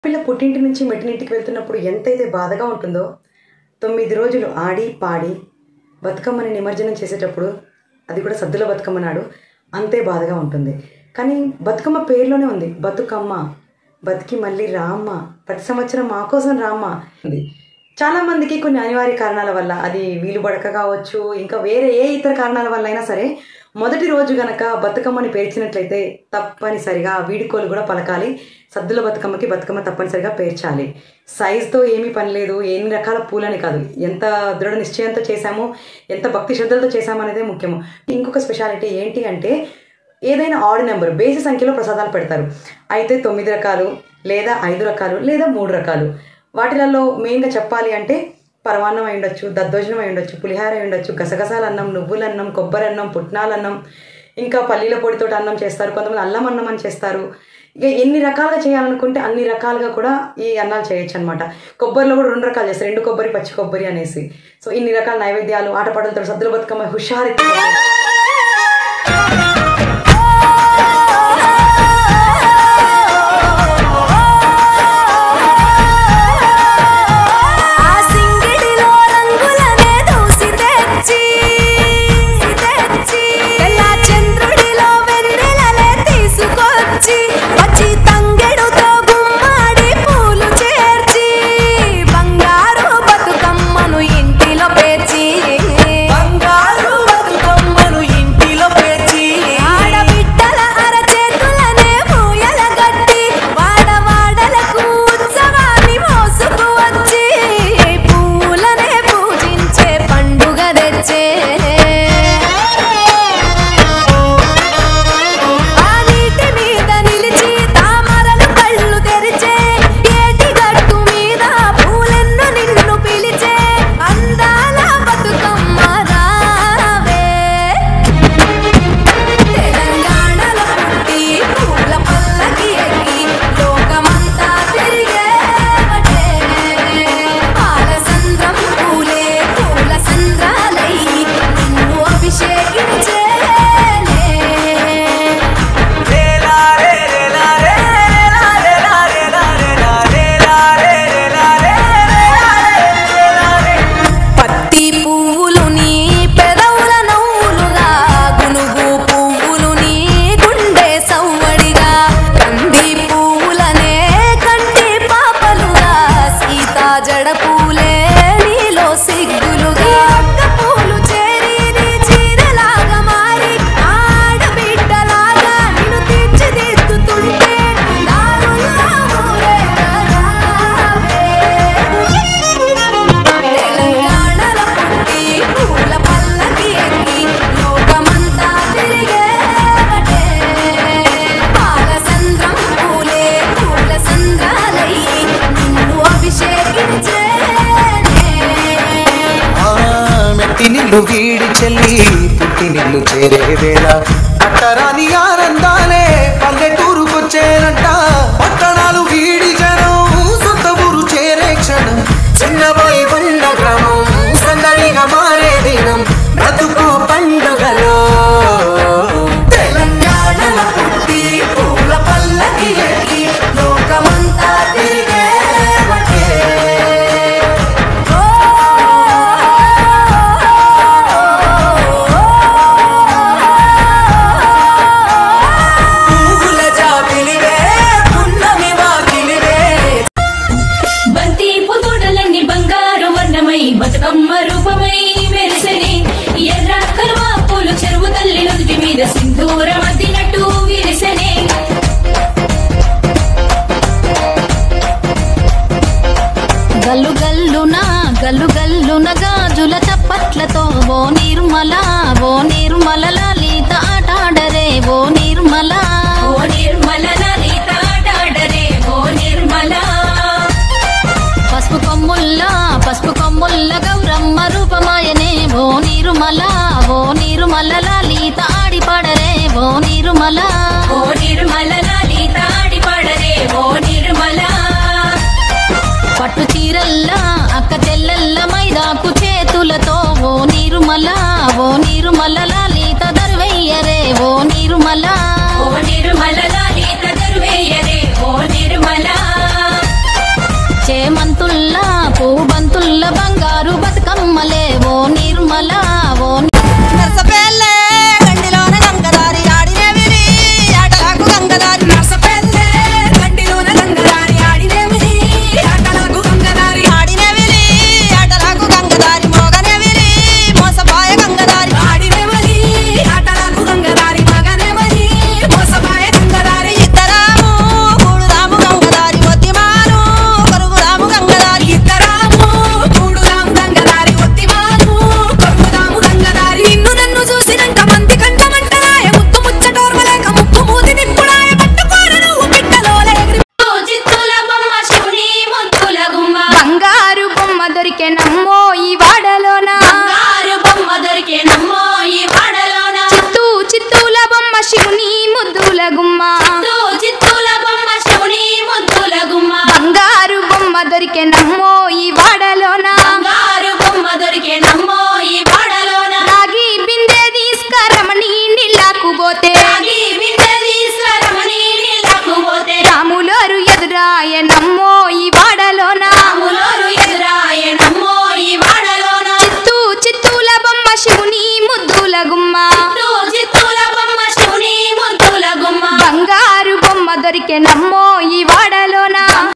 పిల్ల పుట్టింటి నుంచి మెట్టినింటికి వెళ్తున్నప్పుడు ఎంతైతే బాధగా ఉంటుందో తొమ్మిది రోజులు ఆడి పాడి బతుకమ్మని నిమజ్జనం చేసేటప్పుడు అది కూడా సద్దుల బతుకమ్మ నాడు అంతే బాధగా ఉంటుంది కానీ బతుకమ్మ పేరులోనే ఉంది బతుకమ్మ బతికి మళ్ళీ రామ్మ ప్రతి సంవత్సరం మా కోసం రామ్మ ఉంది చాలా మందికి కొన్ని అనివార్య కారణాల వల్ల అది వీలు పడక కావచ్చు ఇంకా వేరే ఏ ఇతర కారణాల వల్ల అయినా సరే మొదటి రోజు గనక బతుకమ్మని పేర్చినట్లయితే తప్పనిసరిగా వీడుకోలు కూడా పలకాలి సద్దుల బతుకమ్మకి బతుకమ్మ తప్పనిసరిగా పేర్చాలి సైజుతో ఏమీ పని లేదు ఎన్ని రకాల పూలని కాదు ఎంత దృఢ నిశ్చయంతో చేశాము ఎంత భక్తి శ్రద్ధలతో చేశాము అనేదే ముఖ్యము ఇంకొక స్పెషాలిటీ ఏంటి అంటే ఏదైనా ఆడ్ నెంబర్ బేసి సంఖ్యలో ప్రసాదాలు పెడతారు అయితే తొమ్మిది రకాలు లేదా ఐదు రకాలు లేదా మూడు రకాలు వాటిలలో మెయిన్గా చెప్పాలి అంటే పరమాన్నం అయి ఉండొచ్చు దద్దోజనం అయి ఉండొచ్చు పులిహార అయి ఉండొచ్చు గసగసాల అన్నం నువ్వుల అన్నం కొబ్బరి అన్నం పుట్నాల అన్నం ఇంకా పల్లీల పొడితో అన్నం చేస్తారు కొంతమంది అల్లం అన్నం అని చేస్తారు ఇక ఎన్ని రకాలుగా చేయాలనుకుంటే అన్ని రకాలుగా కూడా ఈ అన్నాలు చేయొచ్చు అనమాట కొబ్బరిలో కూడా రెండు రకాలు చేస్తారు రెండు కొబ్బరి పచ్చి కొబ్బరి అనేసి సో ఇన్ని రకాల నైవేద్యాలు ఆటపాటలతో సద్దుల బతుకమ్మ హుషారి ఆ సింగిడిలో రంగులనే దూసి తెచ్చి తెచ్చి తెల్ల చంద్రుడిలో వెన్నెలలే తీసుకొచ్చి వచ్చి తంగెడుతో గుమ్మాడి పూలు చేర్చి బంగారు బతుకమ్మను ఇంటిలో పేర్చి బంగారు బతుకమ్మను ఇంటిలో పేర్చి ఆడబిడ్డల అరచేతులనే పూయల గట్టి వాడవాడలకు ఉత్సవాన్ని మోసుకు వచ్చి పూలనే పూజించే పండుగ తెచ్చే ఆ నీటి మీద నిలిచి తామరలు కళ్ళు తెరిచే ఏటి గట్టు మీద పూలెన్ను నిన్ను పిలిచే అందాల బతుకమ్మ రావే తెలంగాణలో పుట్టి పూల పల్లకి ఎక్కి లోకమంతా తిరిగేవటే పాలసంద్రం పూలే పూల సంద్రాలై నిన్ను అభిషేకించేనే రేలారే రేలారే రేలారే రేలారే రేలారే రేలారే పత్తి పువ్వులు నీ పెదవుల నవ్వులుగా గునుగు పువ్వులు నీ గుండె సవ్వడిగా కంది పువ్వులనే కంటి పాపలుగా సీతా జడ పూలే నీలో సిగ్గులుగా ఒక్క పూలు చేరి నీ చీరలాగా మారి ఆడబిడ్డలాగా నిన్ను తీర్చిదిద్దుతుంటే దారుల్లో తెలంగాణలో పుట్టి పూల పల్లకి ఎక్కి లోకమంతా తిరిగేవటే పాలసంద్రం పూలే పూల సంద్రాలై నిన్ను అభిషేకించేనే ఆ మెట్టి నిల్లు వీడి చెల్లి పుట్టి నిల్లు చేరే వేళ పట్టరాని ఆనందాలే పల్లెటూరుకొచ్చేనంట పట్టణాలు వీడి జనం సొంత ఊరు చేరే క్షణం చిన్నబోయి బండ గ్రామం సందడిగా మారే దినం బ్రతుకు పండుగలో తెలంగాణలో పుట్టి పూల పల్లకి ఎక్కి లోకమంతా తిరిగేవటే పువ్వుల జాబిలివే పున్నమి వాకిలివే బంతి పుతుడలన్నీ బంగారు వర్ణమై బతుకమ్మ రూపమై మెరిసెని ఎర్ర కలువ పూలు చెరువు తల్లి నుదుటి మీద సింధూరం అద్దినట్టు విరిసెని గల్లు గల్లున గల్లు గల్లున గాజుల చప్పట్లతో ఓ నిర్మల ఓ నిర్మల లలిత ఆటాడరే ఓ నిర్మల ఓ నిర్మల లలిత ఆటాడరే ఓ నిర్మల పసుపు కొమ్ముల్ల పసుపు కొమ్ముల్ల గౌరమ్మ రూపమాయనే ఓ నిర్మల ఓ నిర్మల లలిత ఆడిపాడరే ఓ నిర్మల ఓ నిర్మల లలిత ఆడిపాడరే ఓ నిర్మల పట్టు చీరల్ల అక్క చెల్లెల్ల మైదాకు చేతులతో ఓ నిర్మల ఓ నిర్మల లలిత దర్వయ్యరే ఓ నిర్మల ఓ నిర్మల లలిత దరువేయరే ఓ నిర్మల దొరికే నమ్మో ఈ వాడలోన బంగారు బొమ్మ దొరికే నమ్మో ఈ వాడలోన రాగి బిందె తీసుకరమణి నీళ్ళకు పోతే రాగి బిందె తీసుకురమని నీళ్ళకు పోతే రాములోరు ఎదురాయ నమ్మో ఈ వాడలోన రాములోరు ఎదురాయ నమ్మో ఈ వాడలోన చిత్తూ చిత్తూల బొమ్మ శివుని ముద్దుల గుమ్మ చిత్తూ చిత్తూల బొమ్మ శివుని ముద్దుల గుమ్మ బంగారు బొమ్మ దొరికే నమ్మో